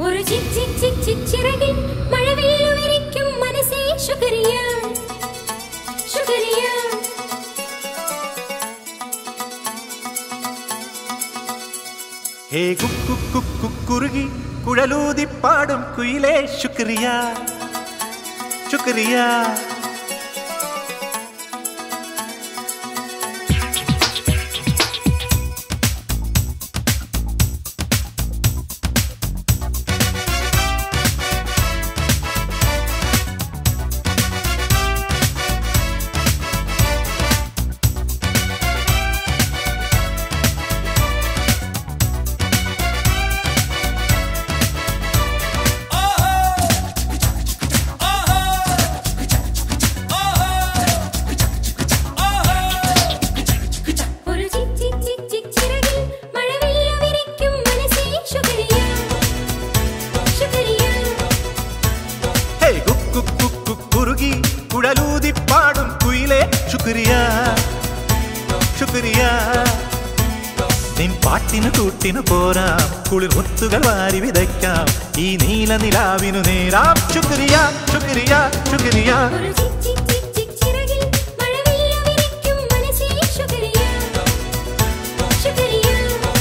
ഒരു ചിക് ചിക് ചിക് ചിക് ചിറകിൽ മഴവില്ലുവിരിക്കും മനസ്സേ ശുക്രിയ ശുക്രിയ ഹേ കുക്കു കുക്കു കുറുകി കുഴലൂതി പാടും കുയിലേ ശുക്രിയ ശുക്രിയ ഒരു ചിക് ചിക് ചിക് ചിക് ചിറകിൽ മഴവില്ലുവിരിക്കും മനസ്സേ ശുക്രിയ ശുക്രിയ ഹേ കുക്കു കുക്കു കുറുകി കുഴലൂതി പാടും കുയിലേ ശുക്രിയ ശുക്രിയ നിൻ പാട്ടിന് കൂട്ടിന് പോരാം കുളിർ മുത്തുകൾ വാരി വിതയ്ക്കാം ഈ നീല നിലാവിനു നേരാം ശുക്രിയ ശുക്രിയ ശുക്രിയ ഒരു ചിക് ചിക് ചിക് ചിക് ചിറകിൽ മഴവില്ലുവിരിക്കും മനസ്സേ ശുക്രിയ ശുക്രിയ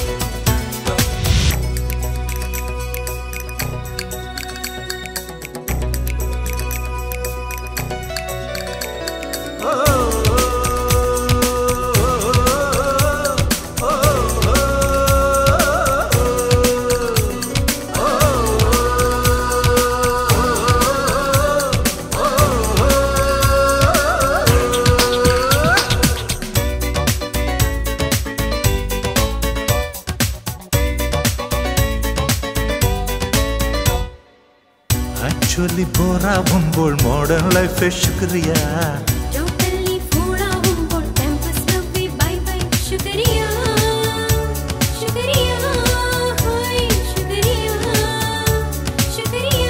ആക്ച്വലി ബോറാവുമ്പോൾ മോഡേൺ ലൈഫ് ശുക്രിയ ടോട്ടലി ഫൂളാവുമ്പോൾ ക്യാമ്പസ് ലവ് ബൈ ബൈ ശുക്രിയ ശുക്രിയ ഹായ് ശുക്രിയ ശുക്രിയ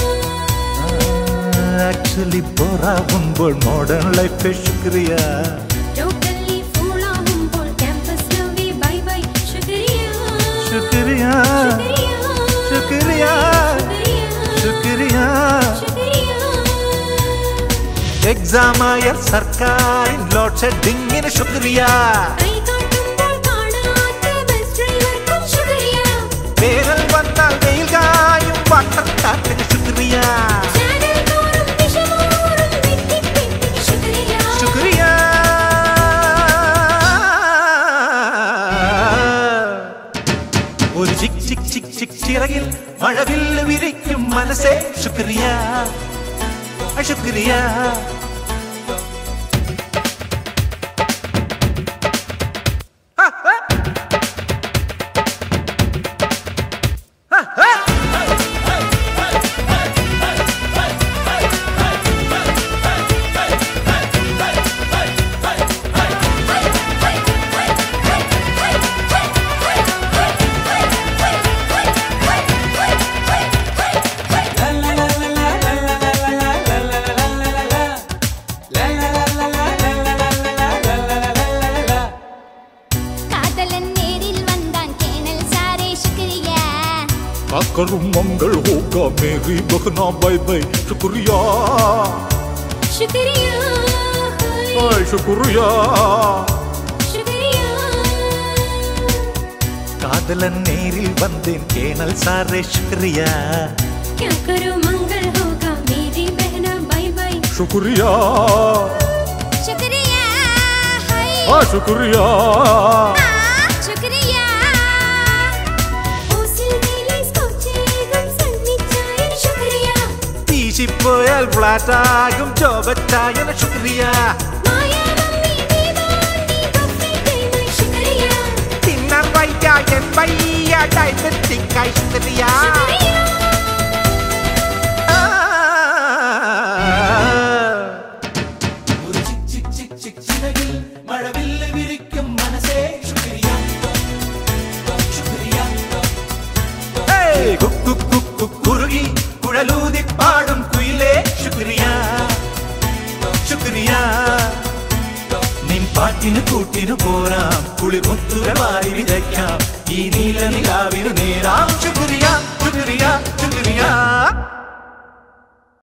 ആക്ച്വലി ബോറാവുമ്പോൾ മോഡേൺ ലൈഫ് ശുക്രിയ ടോട്ടലി ഫൂളാവുമ്പോൾ ക്യാമ്പസ് ലവ് ബൈ ബൈ ശുക്രിയ ശുക്രിയ ശുക്രിയ ശുക്രിയ ശുക്രിയ എക്സാമായ സർക്കാരിൻ ലോഡ് ഷെഡിങ്ങിന് ശുക്രിയ കൈ കാട്ടുമ്പോൾ കാണാത്ത ബസ് ഡ്രൈവർക്കും ശുക്രിയ വേനൽ വന്നാൽ വെയിൽ കായും വാട്ടർ കാറ്റിന് ശുക്രിയ ചാനൽ തോറും വിഷമോറും വ്യക്തിത്വത്തിന് ശുക്രിയ ശുക്രിയ ഒരു ചിക് ചിക് ചിക് ചിക് ചിറകിൽ മഴവില്ല് വിരിക്കും മനസ്സേ ശുക്രിയ ശുക്രിയ ആ, ആ. ആ, ആ. காதலன் நேரில் வந்தான் கேணல் சாரே शुक्रिया करूं मंगल होगा मेरी बहना बाय बाय शुक्रिया शुक्रिया हाय शुक्रिया शुक्रिया കാതലൻ നേരിൽ വന്നേൻ കേണൽ സാറേ ശുക്രിയ क्या करूं मंगल होगा मेरी बहना बाय बाय ശുക്രിയ शुक्रिया हाय ആ ശുക്രിയ शुक्रिया ഓസിൽ നീലി സ്കോച്ചേകം സണ്ണിച്ചായൻ शुक्रिया വീശിപ്പോയാൽ ഫ്ലാറ്റാകും ചോപച്ചായന ശുക്രിയ മായാ മമ്മി ദീവാനി ഗഫ്ഫിറ്റേ शुक्रिया തിന്നാൻ വയ്യായൻ വയ്യ ഡയബറ്റിക്കായി ശുക്രിയ शुक्रिया ആ. ഹേയ്, കുക്കു കുക്കു കുറുകി കുഴലൂതി പാടും കുയിലേ ശുക്രിയ ശുക്രിയ നിൻ പാട്ടിന് കൂട്ടിനു പോരാം കുളിർ മുത്തുകൾ വാരി വിതയ്ക്കാം ഈ നീല നിലാവിനു